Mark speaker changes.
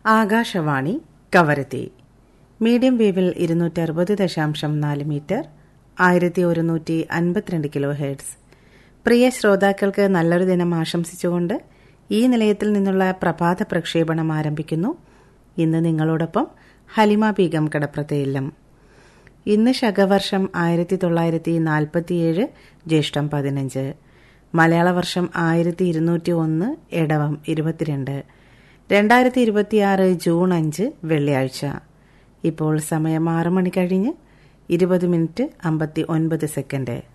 Speaker 1: Akashvani Kavaratti medium വേവിൽ ഇരുന്നൂറ്റി അറുപത് ദശാംശം നാല് മീറ്റർ ആയിരത്തി ഒരുന്നൂറ്റി അൻപത്തിരണ്ട് കിലോ ഹെർട്സ് പ്രിയ ശ്രോതാക്കൾക്ക് നല്ലൊരു ദിനം ആശംസിച്ചുകൊണ്ട് ഈ നിലയത്തിൽ നിന്നുള്ള പ്രഭാത പ്രക്ഷേപണം ആരംഭിക്കുന്നു ഇന്ന് നിങ്ങളോടൊപ്പം ഹലിമ ബീഗം കടപ്രതയില്ലം ഇന്ന് ശകവർഷം ആയിരത്തി തൊള്ളായിരത്തി നാൽപ്പത്തിയേഴ് ജ്യേഷ്ഠം പതിനഞ്ച് മലയാള വർഷം ആയിരത്തി ഇരുന്നൂറ്റി ഒന്ന് എടവം ഇരുപത്തിരണ്ട് രണ്ടായിരത്തി ഇരുപത്തിയാറ് ജൂൺ അഞ്ച് വെള്ളിയാഴ്ച ഇപ്പോൾ സമയം ആറ് മണി കഴിഞ്ഞ് ഇരുപത് മിനിറ്റ് അമ്പത്തി ഒൻപത് സെക്കൻഡ്